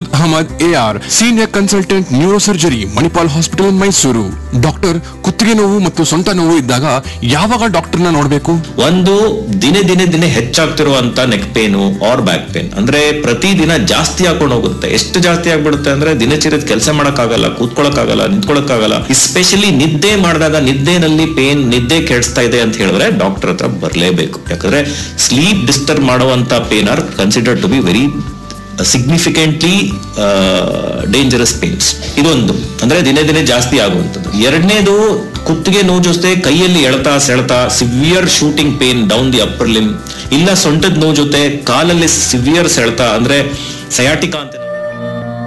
Ahmed A R senior consultant neurosurgery Manipal hospital Mysuru doctor ಕುತ್ತಿಗೆ ನೋವು ಮತ್ತು ಸೊಂಟ ನೋವು ಇದ್ದಾಗ ಯಾವಾಗ ಡಾಕ್ಟರ್ನ ನೋಡಬೇಕು ಒಂದು ದಿನೇ ದಿನೇ ದಿನೇ ಹೆಚ್ಚಾಗ್ತಿರುವಂತ neck pain or back pain ಅಂದ್ರೆ ಪ್ರತಿದಿನ ಜಾಸ್ತಿ ಹಾಕೊಂಡು ಹೋಗುತ್ತೆ ಎಷ್ಟು ಜಾಸ್ತಿ ಆಗ್ಬಿಡುತ್ತೆ ಅಂದ್ರೆ ದಿನಚರಿದ ಕೆಲಸ ಮಾಡಕ್ಕಾಗಲ್ಲ ಕೂತ್ಕೊಳಕ್ಕಾಗಲ್ಲ ನಿಂತ್ಕೊಳಕ್ಕಾಗಲ್ಲ ಎಸ್ಪೆಷಲಿ ನಿದ್ದೆ ಮಾಡಿದಾಗ ನಿದ್ದೆನಲ್ಲಿ ಪೇನ್ ನಿದ್ದೆ ಕೆಡಿಸ್ತಾ ಇದೆ ಅಂತ ಹೇಳಿದ್ರೆ ಡಾಕ್ಟರ್ ಹತ್ರ ಬರಲೇಬೇಕು ಯಾಕಂದ್ರೆ ಸ್ಲೀಪ್ ಡಿಸ್ಟರ್ಬ್ ಮಾಡುವಂತ pain are consider to be very significantly dangerous pains ಇದೊಂದು ಅಂದ್ರೆ ದಿನೇ ದಿನೇ ಜಾಸ್ತಿ ಆಗುವಂಥದ್ದು ಎರಡನೇದು ಕುತ್ತಿಗೆ ನೋವು ಜೊತೆ ಕೈಯಲ್ಲಿ ಎಳ್ತಾ ಸೆಳೆತ severe shooting pain down the upper limb ಇಲ್ಲ ಸೊಂಟದ ನೋವು ಜೊತೆ ಕಾಲಲ್ಲಿ ಸಿವಿಯರ್ ಸೆಳೆತ ಅಂದ್ರೆ ಸಯಾಟಿಕಾ ಅಂತ